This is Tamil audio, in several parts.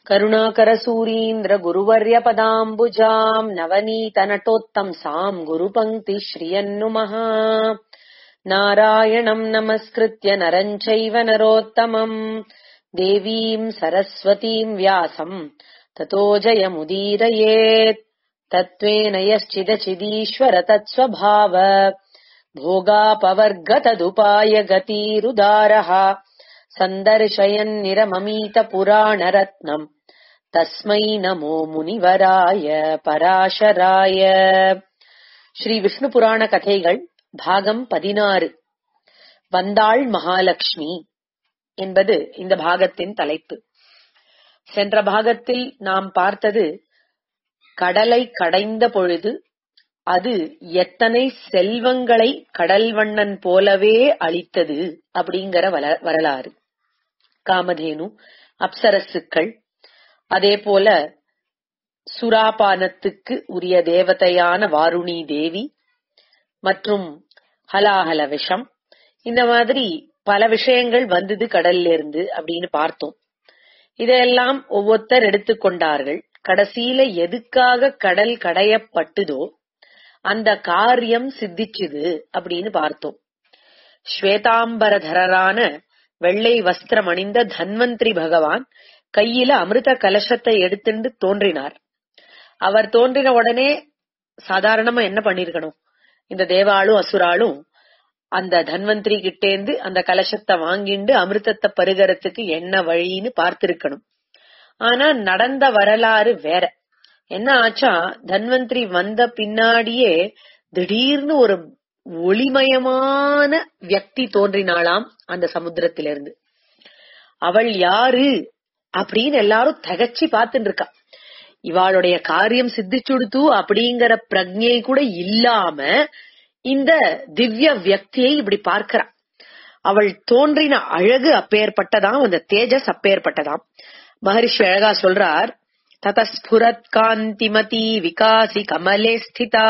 करुणाकरसूरीन्द्रगुरुवर्यपदाम्बुजाम् नवनीतनटोत्तंसाम् गुरुपङ्क्तिश्रियन्नुमः नारायणम् नमस्कृत्य नरम् चैव नरोत्तमम् देवीम् सरस्वतीम् व्यासम् ततो जयमुदीरयेत् तत्त्वेन यश्चिदचिदीश्वर तत्स्वभाव भोगापवर्गतदुपाय गतिरुदारः सन्दर्शयन्निरममीतपुराणरत्नम् तस्मै नमो முனிவராய பராசராய ஸ்ரீ விஷ்ணு புராண கதைகள் பாகம் பதினாறு வந்தாள் மகாலட்சுமி என்பது இந்த பாகத்தின் தலைப்பு சென்ற பாகத்தில் நாம் பார்த்தது கடலை கடைந்த பொழுது அது எத்தனை செல்வங்களை கடல் வண்ணன் போலவே அளித்தது அப்படிங்கிற வரலாறு காமதேனு அப்சரசுக்கள் அதே போல சுராபானத்துக்கு உரிய தேவதையான வாருணி தேவி மற்றும் ஹலாஹல விஷம் இந்த மாதிரி பல விஷயங்கள் வந்தது கடல்ல இருந்து அப்படின்னு பார்த்தோம் இதையெல்லாம் ஒவ்வொருத்தர் எடுத்துக்கொண்டார்கள் கடைசியில எதுக்காக கடல் கடையப்பட்டுதோ அந்த காரியம் சித்திச்சுது அப்படின்னு பார்த்தோம் ஸ்வேதாம்பரதரரான வெள்ளை வஸ்திரம் அணிந்த தன்வந்திரி பகவான் கையில அமிர்த கலசத்தை எடுத்துட்டு தோன்றினார் அவர் தோன்றின உடனே சாதாரணமா என்ன பண்ணிருக்கணும் இந்த தேவாளும் அசுராளும் அந்த தன்வந்திரி கிட்டேந்து அந்த கலசத்தை வாங்கிண்டு அமிர்தத்தை பருகறதுக்கு என்ன வழின்னு பார்த்திருக்கணும் ஆனா நடந்த வரலாறு வேற என்ன ஆச்சா தன்வந்திரி வந்த பின்னாடியே திடீர்னு ஒரு ஒளிமயமான வியக்தி தோன்றினாளாம் அந்த சமுத்திரத்திலிருந்து அவள் யாரு அப்படின்னு எல்லாரும் தகச்சி பார்த்துட்டு இருக்கா இவாளுடைய காரியம் சித்திச்சுடுத்து அப்படிங்கிற பிரஜை கூட இல்லாம இந்த திவ்ய வியக்தியை இப்படி பார்க்கிறா அவள் தோன்றின அழகு அப்பேற்பட்டதாம் அந்த தேஜஸ் அப்பேற்பட்டதாம் மகரிஷி அழகா சொல்றார் ததஸ்புரத் காந்திமதி விகாசி கமலே ஸ்திதா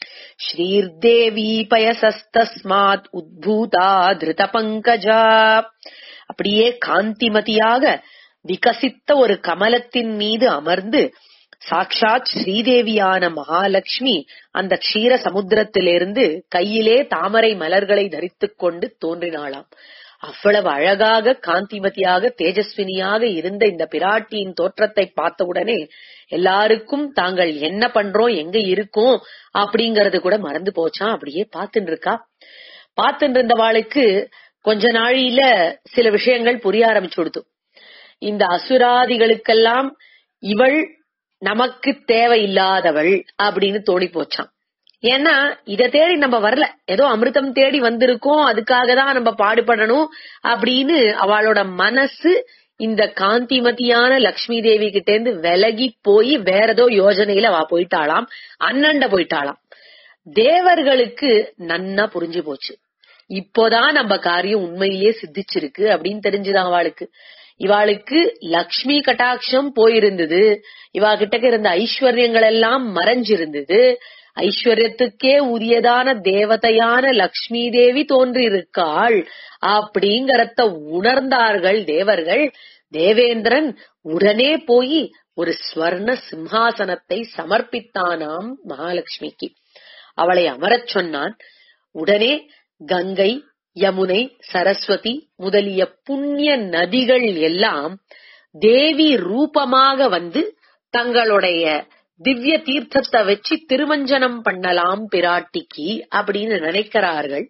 ஸ்ரீர்தேவி பயசஸ்தஸ்மாத் உத்பூதா திருத பங்கஜா அப்படியே காந்திமதியாக விகசித்த ஒரு கமலத்தின் மீது அமர்ந்து சாக்ஷாத் ஸ்ரீதேவியான மகாலட்சுமி அந்த க்ஷீர சமுத்திரத்திலிருந்து கையிலே தாமரை மலர்களை தரித்துக் கொண்டு தோன்றினாளாம் அவ்வளவு அழகாக காந்திமதியாக தேஜஸ்வினியாக இருந்த இந்த பிராட்டியின் தோற்றத்தை பார்த்தவுடனே எல்லாருக்கும் தாங்கள் என்ன பண்றோம் எங்க இருக்கோம் அப்படிங்கறது கூட மறந்து போச்சான் அப்படியே பார்த்துட்டு இருக்கா பார்த்துட்டு இருந்தவாளுக்கு கொஞ்ச நாழியில சில விஷயங்கள் புரிய ஆரம்பிச்சு கொடுத்து இந்த அசுராதிகளுக்கெல்லாம் இவள் நமக்கு தேவையில்லாதவள் அப்படின்னு தோணி போச்சான் ஏன்னா இத தேடி நம்ம வரல ஏதோ அமிர்தம் தேடி வந்திருக்கோம் அதுக்காக தான் நம்ம பாடுபடணும் அப்படின்னு அவளோட மனசு இந்த காந்திமதியான லக்ஷ்மி தேவி கிட்ட இருந்து விலகி போய் வேற ஏதோ யோஜனையில அவ போயிட்டாளாம் அண்ணண்ட போயிட்டாளாம் தேவர்களுக்கு நன்னா புரிஞ்சு போச்சு இப்போதான் நம்ம காரியம் உண்மையிலேயே சித்திச்சிருக்கு அப்படின்னு தெரிஞ்சுதான் அவளுக்கு இவாளுக்கு லக்ஷ்மி கட்டாட்சம் போயிருந்தது இவா கிட்ட இருந்த ஐஸ்வர்யங்கள் எல்லாம் மறைஞ்சிருந்தது ஐஸ்வர்யத்துக்கே உரியதான தேவதையான லக்ஷ்மி தேவி தோன்றியிருக்காள் அப்படிங்கறத உணர்ந்தார்கள் தேவர்கள் தேவேந்திரன் உடனே போய் ஒரு ஸ்வர்ண சிம்ஹாசனத்தை சமர்ப்பித்தானாம் மகாலட்சுமிக்கு அவளை அமரச் சொன்னான் உடனே கங்கை யமுனை சரஸ்வதி முதலிய புண்ணிய நதிகள் எல்லாம் தேவி ரூபமாக வந்து தங்களுடைய திவ்ய தீர்த்தத்தை வச்சு திருமஞ்சனம் பண்ணலாம் பிராட்டிக்கு அப்படின்னு நினைக்கிறார்கள்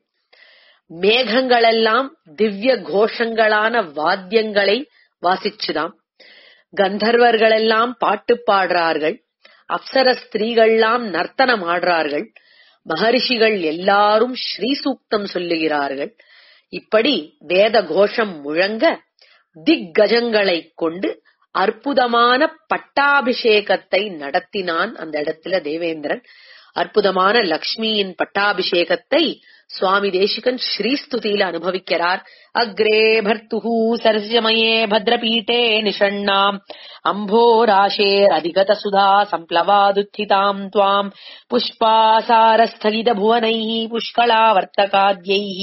மேகங்கள் எல்லாம் திவ்ய கோஷங்களான வாத்தியங்களை வாசிச்சுதாம் கந்தர்வர்கள் எல்லாம் பாட்டு பாடுறார்கள் அப்சர ஸ்திரீகள்லாம் நர்த்தனம் ஆடுறார்கள் மகரிஷிகள் எல்லாரும் ஸ்ரீ சூக்தம் சொல்லுகிறார்கள் இப்படி வேத கோஷம் முழங்க திக்கஜங்களை கொண்டு அற்புதமான பட்டாபிஷேகத்தை நடத்தினான் அந்த இடத்துல தேவேந்திரன் அற்புதமான லக்ஷ்மியின் பட்டாபிஷேகத்தை சுவாமி தேசிகன் ஸ்ரீஸ்துதியில அனுபவிக்கிறார் அக்ரே பர்த்துஹு சரசிஜமயே பத்ரபீட்டே நிஷண்ணாம் அம்போராஷேர் அதிகத சுதா சம்ப்ளவாதுத்திதாம் துவாம் புஷ்பாசாரஸ்தகித புவனைः புஷ்களாவர்த்தகாத்யைः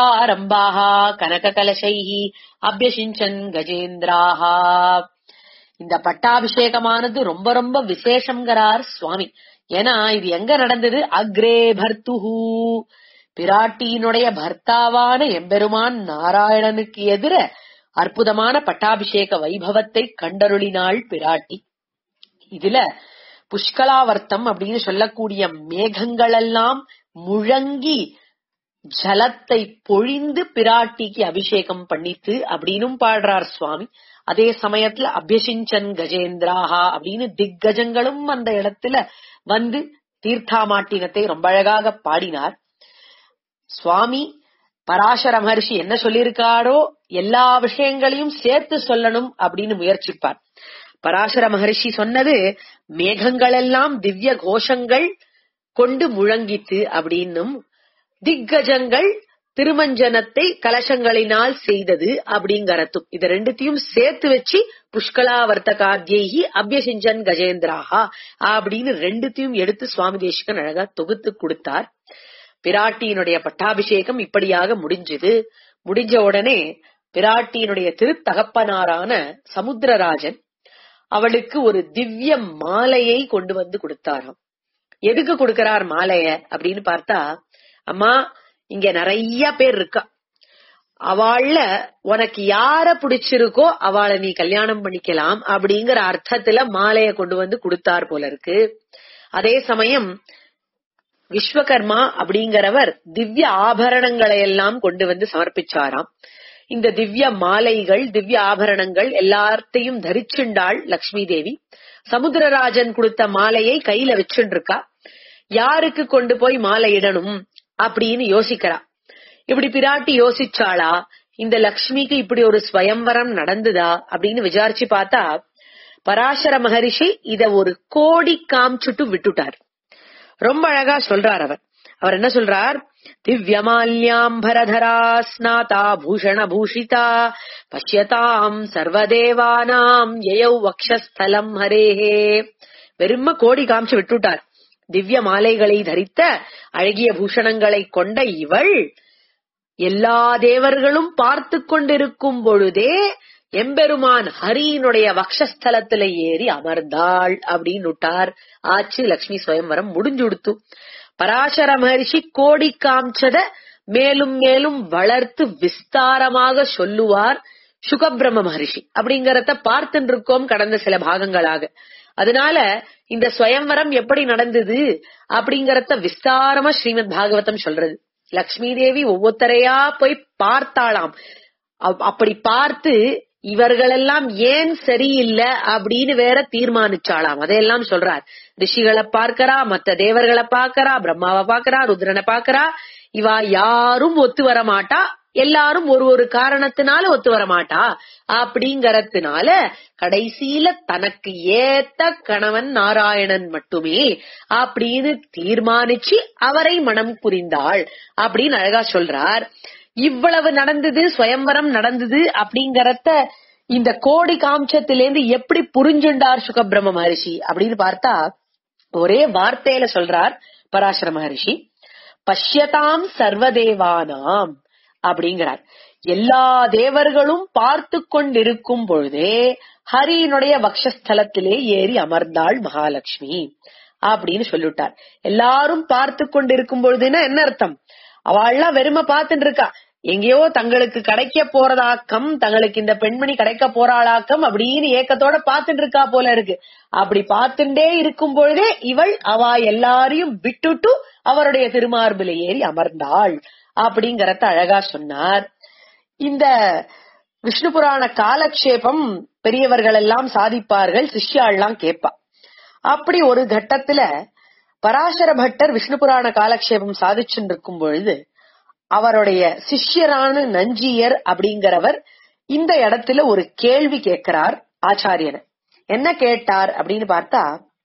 क्लिप्तारम्भाः कनककलशैः अभ्यषिञ्चन् गजेन्द्राः இந்த பட்டாபிஷேகமானது ரொம்ப ரொம்ப விசேஷங்கிறார் சுவாமி ஏன்னா இது எங்க நடந்தது அக்ரே பர்த்துஹு பிராட்டியினுடைய பர்த்தாவான எம்பெருமான் நாராயணனுக்கு எதிர அற்புதமான பட்டாபிஷேக வைபவத்தை கண்டருளினாள் பிராட்டி இதுல புஷ்கலாவர்த்தம் அப்படின்னு சொல்லக்கூடிய மேகங்களெல்லாம் முழங்கி ஜலத்தை பொழிந்து பிராட்டிக்கு அபிஷேகம் பண்ணித்து அப்படின்னும் பாடுறார் சுவாமி அதே சமயத்துல அபியசிஞ்சன் கஜேந்திராஹா அப்படின்னு திக்கஜங்களும் அந்த இடத்துல வந்து தீர்த்தாமாட்டினத்தை ரொம்ப அழகாக பாடினார் சுவாமி பராசர மகர்ஷி என்ன சொல்லியிருக்காரோ எல்லா விஷயங்களையும் சேர்த்து சொல்லணும் அப்படின்னு முயற்சிப்பார் பராசர மகர்ஷி சொன்னது மேகங்களெல்லாம் திவ்ய கோஷங்கள் கொண்டு முழங்கித்து அப்படின்னும் திக்கஜங்கள் திருமஞ்சனத்தை கலசங்களினால் செய்தது அப்படிங்கறதும் இது ரெண்டுத்தையும் சேர்த்து வச்சு புஷ்கலாவர்த்தகாத்யி அபியசிஞ்சன் கஜேந்திராஹா அப்படின்னு ரெண்டுத்தையும் எடுத்து சுவாமி தேசிகன் அழகா தொகுத்து கொடுத்தார் பிராட்டியினுடைய பட்டாபிஷேகம் இப்படியாக முடிஞ்சது முடிஞ்ச உடனே பிராட்டியினுடைய திருத்தகப்பனாரான சமுத்திரராஜன் அவளுக்கு ஒரு திவ்ய மாலையை கொண்டு வந்து கொடுத்தாராம் எதுக்கு கொடுக்கிறார் மாலைய அப்படின்னு பார்த்தா அம்மா இங்க நிறைய பேர் இருக்கா அவள்ல உனக்கு யார பிடிச்சிருக்கோ அவளை நீ கல்யாணம் பண்ணிக்கலாம் அப்படிங்கிற அர்த்தத்துல மாலைய கொண்டு வந்து கொடுத்தார் போல இருக்கு அதே சமயம் விஸ்வகர்மா அப்படிங்கிறவர் திவ்ய ஆபரணங்களை எல்லாம் கொண்டு வந்து சமர்ப்பிச்சாராம் இந்த திவ்ய மாலைகள் திவ்ய ஆபரணங்கள் எல்லாத்தையும் தரிச்சுண்டாள் லக்ஷ்மி தேவி சமுத்திரராஜன் கொடுத்த மாலையை கையில வச்சுட்டு இருக்கா யாருக்கு கொண்டு போய் மாலை இடணும் அப்படின்னு யோசிக்கிறா இப்படி பிராட்டி யோசிச்சாளா இந்த லக்ஷ்மிக்கு இப்படி ஒரு ஸ்வயம்வரம் நடந்துதா அப்படின்னு விசாரிச்சு பார்த்தா பராசர மகரிஷி இத ஒரு கோடி காமிச்சுட்டு விட்டுட்டார் ரொம்ப அழகா சொல்றார் அவர் அவர் என்ன சொல்றார் திவ்யமால்யாம்பரதரா ஸ்நாதா பூஷண பூஷிதா பஷ்யதாம் சர்வதேவானாம் எயௌ வக்ஷஸ்தலம் ஹரேஹே வெறும கோடி காமிச்சு விட்டுட்டார் திவ்ய மாலைகளை தரித்த அழகிய பூஷணங்களை கொண்ட இவள் எல்லா தேவர்களும் பார்த்து கொண்டிருக்கும் பொழுதே எம்பெருமான் ஹரியினுடைய வக்ஷஸ்தலத்துல ஏறி அமர்ந்தாள் அப்படின்னு விட்டார் ஆச்சு லக்ஷ்மி சுயம்வரம் முடிஞ்சுடுத்து பராசர மகரிஷி கோடி காமிச்சத மேலும் மேலும் வளர்த்து விஸ்தாரமாக சொல்லுவார் சுகபிரம்ம மகரிஷி அப்படிங்கறத பார்த்துட்டு இருக்கோம் கடந்த சில பாகங்களாக அதனால இந்த ஸ்வயம்வரம் எப்படி நடந்தது அப்படிங்கறத விஸ்தாரமா ஸ்ரீமத் பாகவதம் சொல்றது லக்ஷ்மி தேவி ஒவ்வொருத்தரையா போய் பார்த்தாளாம் அப்படி பார்த்து இவர்களெல்லாம் ஏன் சரியில்லை அப்படின்னு வேற தீர்மானிச்சாளாம் அதையெல்லாம் சொல்றார் ரிஷிகளை பார்க்கறா மத்த தேவர்களை பார்க்கறா பிரம்மாவை பார்க்கறா ருத்ரனை பார்க்கறா இவா யாரும் ஒத்து வர மாட்டா எல்லாரும் ஒரு ஒரு காரணத்தினால ஒத்து வர மாட்டா அப்படிங்கறதுனால கடைசியில தனக்கு ஏத்த கணவன் நாராயணன் மட்டுமே அப்படின்னு தீர்மானிச்சு அவரை மனம் புரிந்தாள் அப்படின்னு அழகா சொல்றார் இவ்வளவு நடந்தது சுயம்வரம் நடந்தது அப்படிங்கறத இந்த கோடி காம்சத்திலேருந்து எப்படி புரிஞ்சுண்டார் சுகபிரம்ம மகரிஷி அப்படின்னு பார்த்தா ஒரே வார்த்தையில சொல்றார் பராசர மகரிஷி பஷ்யதாம் சர்வதேவானாம் அப்படிங்கிறார் எல்லா தேவர்களும் பார்த்து கொண்டிருக்கும் பொழுதே ஹரியினுடைய வக்ஷஸ்தலத்திலே ஏறி அமர்ந்தாள் மகாலட்சுமி அப்படின்னு சொல்லிவிட்டார் எல்லாரும் பார்த்து கொண்டிருக்கும் பொழுதுன்னா என்ன அர்த்தம் அவள்லாம் வெறும பார்த்துட்டு இருக்கா எங்கேயோ தங்களுக்கு கிடைக்க போறதாக்கம் தங்களுக்கு இந்த பெண்மணி கிடைக்க போறாளாக்கம் அப்படின்னு ஏக்கத்தோட பாத்துட்டு இருக்கா போல இருக்கு அப்படி பார்த்துட்டே இருக்கும் பொழுதே இவள் அவ எல்லாரையும் விட்டுட்டு அவருடைய திருமார்பில ஏறி அமர்ந்தாள் அப்படிங்கறத அழகா சொன்னார் இந்த விஷ்ணு புராண காலக்ஷேபம் பெரியவர்கள் எல்லாம் சாதிப்பார்கள் சிஷ்யாள்லாம் கேட்பா அப்படி ஒரு கட்டத்துல பராசர பட்டர் விஷ்ணு புராண காலக்ஷேபம் சாதிச்சுட்டு இருக்கும் பொழுது அவருடைய சிஷ்யரான நஞ்சியர் அப்படிங்கிறவர் இந்த இடத்துல ஒரு கேள்வி கேட்கிறார் ஆச்சாரியனை என்ன கேட்டார் அப்படின்னு பார்த்தா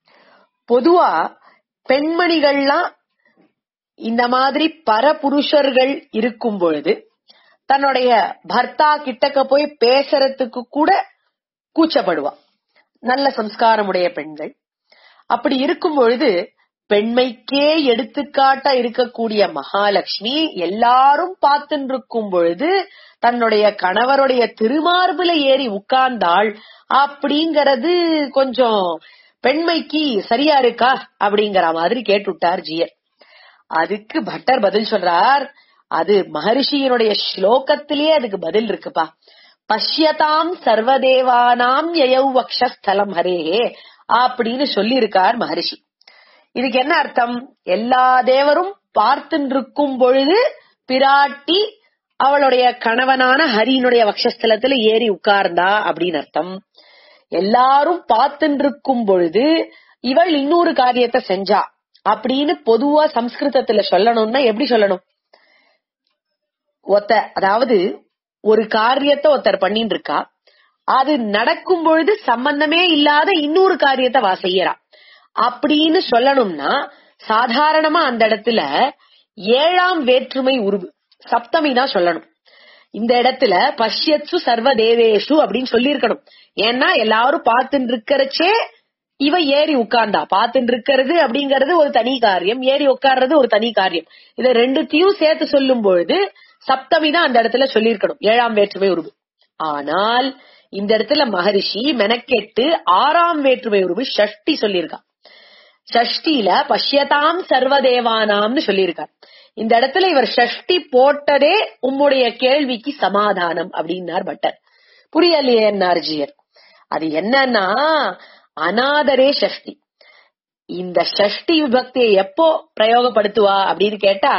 பொதுவா பெண்மணிகள்லாம் இந்த மாதிரி பரபுருஷர்கள் இருக்கும் பொழுது தன்னுடைய பர்த்தா கிட்டக்க போய் பேசுறதுக்கு கூட கூச்சப்படுவா நல்ல சம்ஸ்காரமுடைய பெண்கள் அப்படி இருக்கும் பொழுது பெண்மைக்கே எடுத்துக்காட்டா இருக்கக்கூடிய மகாலட்சுமி எல்லாரும் பார்த்துட்டு இருக்கும் பொழுது தன்னுடைய கணவருடைய திருமார்புல ஏறி உட்கார்ந்தாள் அப்படிங்கறது கொஞ்சம் பெண்மைக்கு சரியா இருக்கா அப்படிங்கிற மாதிரி கேட்டுட்டார் ஜியர் அதுக்கு பட்டர் பதில் சொல்றார் அது மகரிஷியினுடைய ஸ்லோகத்திலேயே அதுக்கு பதில் இருக்குப்பா பஷ்யதாம் சர்வதேவானாம் யயௌ வக்ஷஸ்தலம் ஹரேஹே அப்படின்னு சொல்லியிருக்கார் மகரிஷி இதுக்கு என்ன அர்த்தம் எல்லா தேவரும் பார்த்துட்டு இருக்கும் பொழுது பிராட்டி அவளுடைய கணவனான ஹரியினுடைய வக்ஷஸ்தலத்துல ஏறி உட்கார்ந்தா அப்படின்னு அர்த்தம் எல்லாரும் பார்த்துட்டு இருக்கும் பொழுது இவள் இன்னொரு காரியத்தை செஞ்சா அப்படின்னு பொதுவா சம்ஸ்கிருதத்துல சொல்லணும்னா எப்படி சொல்லணும் ஒத்த அதாவது ஒரு காரியத்தை ஒருத்தர் பண்ணிட்டு இருக்கா அது நடக்கும் பொழுது சம்பந்தமே இல்லாத இன்னொரு காரியத்தை வா செய்யறா அப்படின்னு சொல்லணும்னா சாதாரணமா அந்த இடத்துல ஏழாம் வேற்றுமை உருவு சப்தமி தான் சொல்லணும் இந்த இடத்துல பஷ்யத்சு சர்வ தேவேஷு அப்படின்னு சொல்லியிருக்கணும் ஏன்னா எல்லாரும் பார்த்துட்டு இருக்கிறச்சே இவ ஏறி உட்கார்ந்தா பார்த்துட்டு இருக்கிறது அப்படிங்கறது ஒரு தனி காரியம் ஏறி உட்கார்றது ஒரு தனி காரியம் இத ரெண்டுத்தையும் சேர்த்து சொல்லும் பொழுது சப்தமி தான் அந்த இடத்துல சொல்லியிருக்கணும் ஏழாம் வேற்றுமை உருவு ஆனால் இந்த இடத்துல மகரிஷி மெனக்கெட்டு ஆறாம் வேற்றுமை உருவு ஷஷ்டி சொல்லியிருக்கா ஷஷ்டில பஷ்யதாம் சர்வதேவானாம்னு சொல்லியிருக்கார் இந்த இடத்துல இவர் ஷஷ்டி போட்டதே உம்முடைய கேள்விக்கு சமாதானம் அப்படின்னார் பட்டர் புரியலையே என்னார்ஜியர் அது என்னன்னா அநாதரே ஷஷ்டி இந்த ஷஷ்டி விபக்தியை எப்போ பிரயோகப்படுத்துவா அப்படின்னு கேட்டா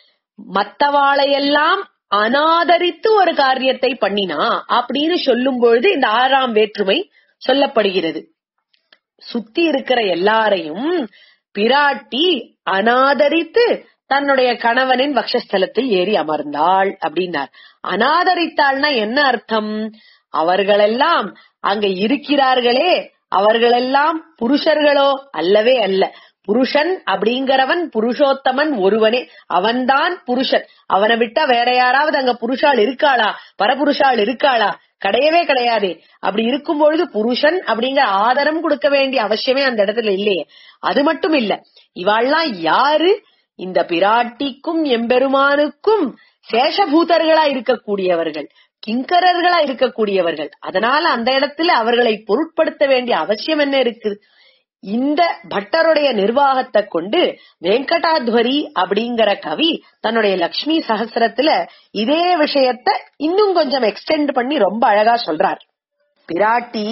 மத்தவாளையெல்லாம் அனாதரித்து ஒரு காரியத்தை பண்ணினா அப்படின்னு சொல்லும் பொழுது இந்த ஆறாம் வேற்றுமை சொல்லப்படுகிறது சுத்தி இருக்கிற எல்லாரையும் பிராட்டி அனாதரித்து தன்னுடைய கணவனின் வக்ஷஸ்தலத்தில் ஏறி அமர்ந்தாள் அப்படின்னார் அனாதரித்தாள்னா என்ன அர்த்தம் அவர்களெல்லாம் அங்க இருக்கிறார்களே அவர்களெல்லாம் புருஷர்களோ அல்லவே அல்ல புருஷன் அப்படிங்கிறவன் புருஷோத்தமன் ஒருவனே அவன்தான் புருஷன் அவனை விட்டா வேற யாராவது அங்க புருஷாள் இருக்காளா பரபுருஷாள் இருக்காளா கிடையவே கிடையாதே அப்படி இருக்கும் பொழுது புருஷன் அப்படிங்கிற ஆதரம் கொடுக்க வேண்டிய அவசியமே அந்த இடத்துல இல்லையே அது மட்டும் இல்ல இவாள்லாம் யாரு இந்த பிராட்டிக்கும் எம்பெருமானுக்கும் சேஷபூதர்களா இருக்கக்கூடியவர்கள் கிங்கரர்களா இருக்கக்கூடியவர்கள் அதனால அந்த இடத்துல அவர்களை பொருட்படுத்த வேண்டிய அவசியம் என்ன இருக்குது இந்த பட்டருடைய நிர்வாகத்தை கொண்டு வெங்கடாத்வரி அப்படிங்கிற கவி தன்னுடைய லக்ஷ்மி சகசிரத்துல இதே விஷயத்த இன்னும் கொஞ்சம் எக்ஸ்டெண்ட் பண்ணி ரொம்ப அழகா சொல்றார் பிராட்டி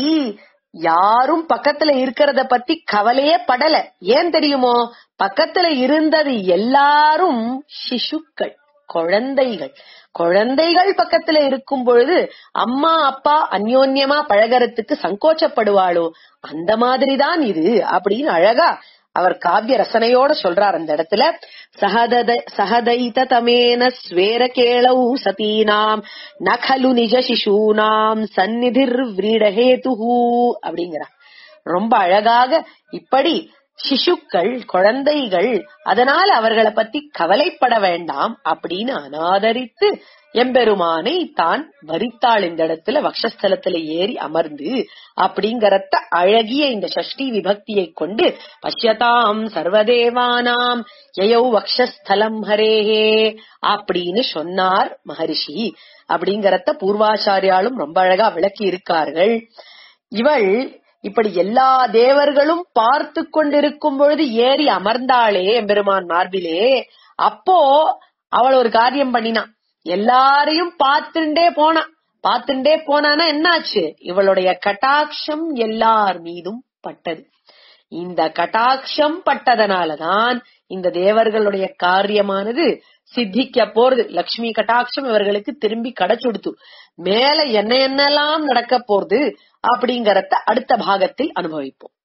யாரும் பக்கத்துல இருக்கிறத பத்தி கவலையே படல ஏன் தெரியுமோ பக்கத்துல இருந்தது எல்லாரும் சிசுக்கள் குழந்தைகள் குழந்தைகள் பக்கத்துல இருக்கும் பொழுது அம்மா அப்பா அந்யோன்யமா பழகறதுக்கு சங்கோச்சப்படுவாளோ அந்த மாதிரிதான் இது அப்படின்னு அழகா அவர் காவிய ரசனையோட சொல்றார் அந்த இடத்துல சகதத சகதைத தமேன ஸ்வேர கேளௌ சதீனாம் நகலு நிஜ சிசூனாம் சந்நிதிர் விரீடஹேதுஹூ அப்படிங்கிறார் ரொம்ப அழகாக இப்படி சிசுக்கள் குழந்தைகள் அதனால அவர்களை பத்தி கவலைப்பட வேண்டாம் அப்படின்னு அனாதரித்து எம்பெருமானை தான் வரித்தாள் இந்த இடத்துல வக்ஷஸ்தலத்துல ஏறி அமர்ந்து அப்படிங்கறத அழகிய இந்த சஷ்டி விபக்தியை கொண்டு பஷ்யதாம் சர்வதேவானாம் யயௌ வக்ஷஸ்தலம் ஹரேஹே அப்படின்னு சொன்னார் மகரிஷி அப்படிங்கறத பூர்வாச்சாரியாலும் ரொம்ப அழகா விளக்கி இருக்கார்கள் இவள் இப்படி எல்லா தேவர்களும் பார்த்து கொண்டிருக்கும் பொழுது ஏறி அமர்ந்தாளே எம்பெருமான் மார்பிலே அப்போ அவள் ஒரு காரியம் பண்ணினா எல்லாரையும் பார்த்துட்டே போனா பார்த்துட்டே போனானா என்னாச்சு இவளுடைய கட்டாட்சம் எல்லார் மீதும் பட்டது இந்த கட்டாட்சம் பட்டதனாலதான் இந்த தேவர்களுடைய காரியமானது சித்திக்க போறது லக்ஷ்மி கட்டாட்சம் இவர்களுக்கு திரும்பி கிடைச்சுடுத்து மேல என்ன என்னெல்லாம் நடக்க போறது அப்படிங்கறத அடுத்த பாகத்தில் அனுபவிப்போம்